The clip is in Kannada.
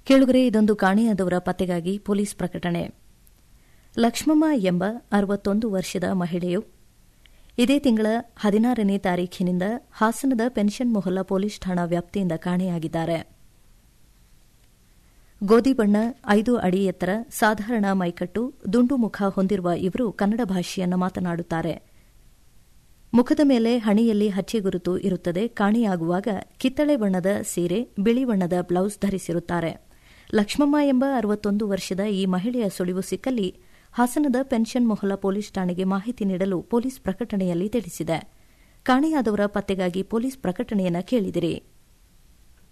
ಕೇಳುಗರೆ ಇದೊಂದು ಕಾಣೆಯಾದವರ ಪತ್ತೆಗಾಗಿ ಪೊಲೀಸ್ ಪ್ರಕಟಣೆ ಲಕ್ಷ್ಮಮ್ಮ ಎಂಬ ಅರವತ್ತೊಂದು ವರ್ಷದ ಮಹಿಳೆಯು ಇದೇ ತಿಂಗಳ ಹದಿನಾರನೇ ತಾರೀಖಿನಿಂದ ಹಾಸನದ ಪೆನ್ಷನ್ ಮೊಹಲ್ಲಾ ಪೊಲೀಸ್ ಠಾಣಾ ವ್ಯಾಪ್ತಿಯಿಂದ ಕಾಣೆಯಾಗಿದ್ದಾರೆ ಗೋಧಿ ಬಣ್ಣ ಐದು ಅಡಿ ಎತ್ತರ ಸಾಧಾರಣ ಮೈಕಟ್ಟು ದುಂಡು ಮುಖ ಹೊಂದಿರುವ ಇವರು ಕನ್ನಡ ಭಾಷೆಯನ್ನು ಮಾತನಾಡುತ್ತಾರೆ ಮುಖದ ಮೇಲೆ ಹಣಿಯಲ್ಲಿ ಹಚ್ಚೆ ಗುರುತು ಇರುತ್ತದೆ ಕಾಣೆಯಾಗುವಾಗ ಕಿತ್ತಳೆ ಬಣ್ಣದ ಸೀರೆ ಬಿಳಿ ಬಣ್ಣದ ಬ್ಲೌಸ್ ಧರಿಸಿರುತ್ತಾರೆ ಲಕ್ಷ್ಮಮ್ಮ ಎಂಬ ಅರವತ್ತೊಂದು ವರ್ಷದ ಈ ಮಹಿಳೆಯ ಸುಳಿವು ಸಿಕ್ಕಲ್ಲಿ ಹಾಸನದ ಪೆನ್ಷನ್ ಮೊಹಲ್ಲಾ ಪೊಲೀಸ್ ಠಾಣೆಗೆ ಮಾಹಿತಿ ನೀಡಲು ಪೊಲೀಸ್ ಪ್ರಕಟಣೆಯಲ್ಲಿ ತಿಳಿಸಿದೆ ಕಾಣೆಯಾದವರ ಪತ್ತೆಗಾಗಿ ಪೊಲೀಸ್ ಪ್ರಕಟಣೆಯನ್ನು ಕೇಳಿದಿರಿ